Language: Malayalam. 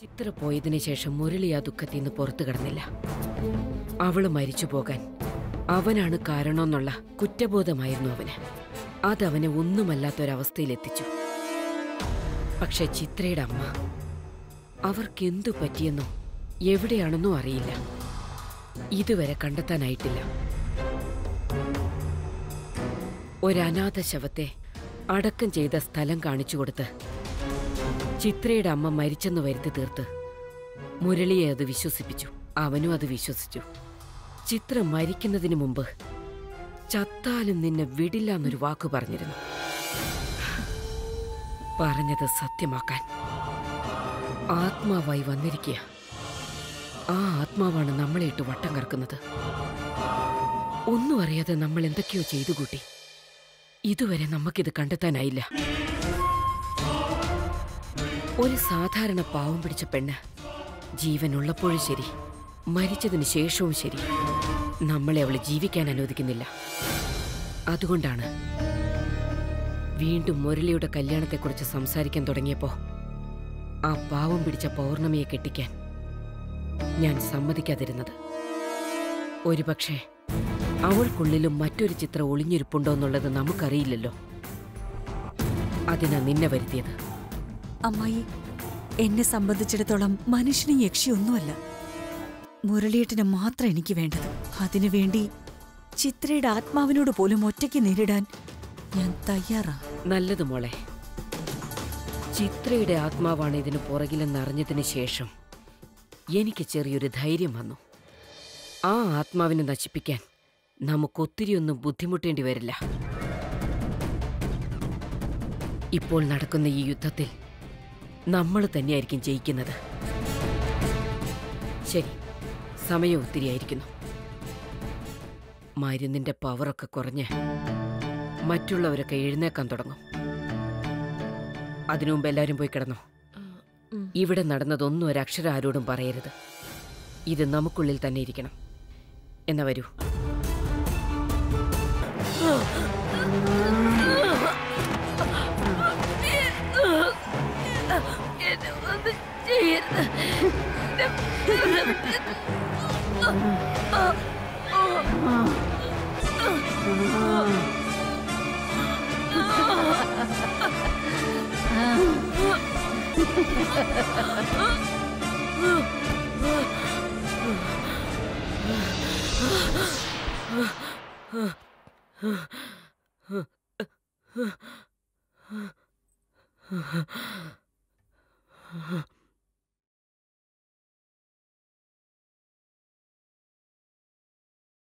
ചിത്ര പോയതിനു ശേഷം മുരളി ആ ദുഃഖത്തിൽ നിന്ന് പുറത്തു കടന്നില്ല അവള് മരിച്ചു പോകാൻ അവനാണ് കാരണമെന്നുള്ള കുറ്റബോധമായിരുന്നു അവന് അതവനെ ഒന്നുമല്ലാത്തൊരവസ്ഥയിലെത്തിച്ചു പക്ഷെ ചിത്രയുടെ അമ്മ അവർക്കെന്തു പറ്റിയെന്നോ എവിടെയാണെന്നോ അറിയില്ല ഇതുവരെ കണ്ടെത്താനായിട്ടില്ല ഒരനാഥ ശവത്തെ അടക്കം ചെയ്ത സ്ഥലം കാണിച്ചു കൊടുത്ത് ചിത്രയുടെ അമ്മ മരിച്ചെന്ന് വരുത്തി തീർത്ത് മുരളിയെ അത് വിശ്വസിപ്പിച്ചു അവനും അത് വിശ്വസിച്ചു ചിത്ര മരിക്കുന്നതിന് മുമ്പ് ചത്താലും നിന്നെ വിടില്ല എന്നൊരു വാക്ക് പറഞ്ഞിരുന്നു പറഞ്ഞത് സത്യമാക്കാൻ ആത്മാവായി വന്നിരിക്കുക ആ ആത്മാവാണ് നമ്മളെ ഇട്ട് വട്ടം കറക്കുന്നത് ഒന്നും അറിയാതെ നമ്മൾ എന്തൊക്കെയോ ചെയ്തു കൂട്ടി ഇതുവരെ നമുക്കിത് കണ്ടെത്താനായില്ല ഒരു സാധാരണ പാവം പിടിച്ച പെണ്ണ് ജീവനുള്ളപ്പോഴും ശരി മരിച്ചതിന് ശേഷവും ശരി നമ്മളെ അവള് ജീവിക്കാൻ അനുവദിക്കുന്നില്ല അതുകൊണ്ടാണ് വീണ്ടും മുരളിയുടെ കല്യാണത്തെക്കുറിച്ച് സംസാരിക്കാൻ തുടങ്ങിയപ്പോ ആ പാവം പിടിച്ച പൗർണമിയെ കെട്ടിക്കാൻ ഞാൻ സമ്മതിക്കാതിരുന്നത് ഒരുപക്ഷെ അവൾക്കുള്ളിലും മറ്റൊരു ചിത്രം ഒളിഞ്ഞിരിപ്പുണ്ടോ എന്നുള്ളത് നമുക്കറിയില്ലല്ലോ അതിനാ നിന്നെ വരുത്തിയത് അമ്മായി എന്നെ സംബന്ധിച്ചിടത്തോളം മനുഷ്യനും യക്ഷിയൊന്നുമല്ല മുരളിയേട്ടന് മാത്രം എനിക്ക് വേണ്ടത് അതിനുവേണ്ടി ചിത്രയുടെ ആത്മാവിനോട് പോലും ഒറ്റയ്ക്ക് നേരിടാൻ ഞാൻ തയ്യാറാ നല്ലത് മോളെ ചിത്രയുടെ ആത്മാവാണ് ഇതിന് പുറകിലെന്ന് അറിഞ്ഞതിന് ശേഷം എനിക്ക് ചെറിയൊരു ധൈര്യം വന്നു ആ ആത്മാവിനെ നശിപ്പിക്കാൻ നമുക്കൊത്തിരിയൊന്നും ബുദ്ധിമുട്ടേണ്ടി വരില്ല ഇപ്പോൾ നടക്കുന്ന ഈ യുദ്ധത്തിൽ നമ്മൾ തന്നെയായിരിക്കും ജയിക്കുന്നത് ശരി സമയം ഒത്തിരിയായിരിക്കുന്നു മരുന്നിന്റെ പവറൊക്കെ കുറഞ്ഞ് മറ്റുള്ളവരൊക്കെ എഴുന്നേക്കാൻ തുടങ്ങും അതിനു മുമ്പ് എല്ലാവരും പോയി കിടന്നോ ഇവിടെ നടന്നതൊന്നും ഒരക്ഷരം ആരോടും പറയരുത് ഇത് നമുക്കുള്ളിൽ തന്നെ ഇരിക്കണം എന്നാ വരൂ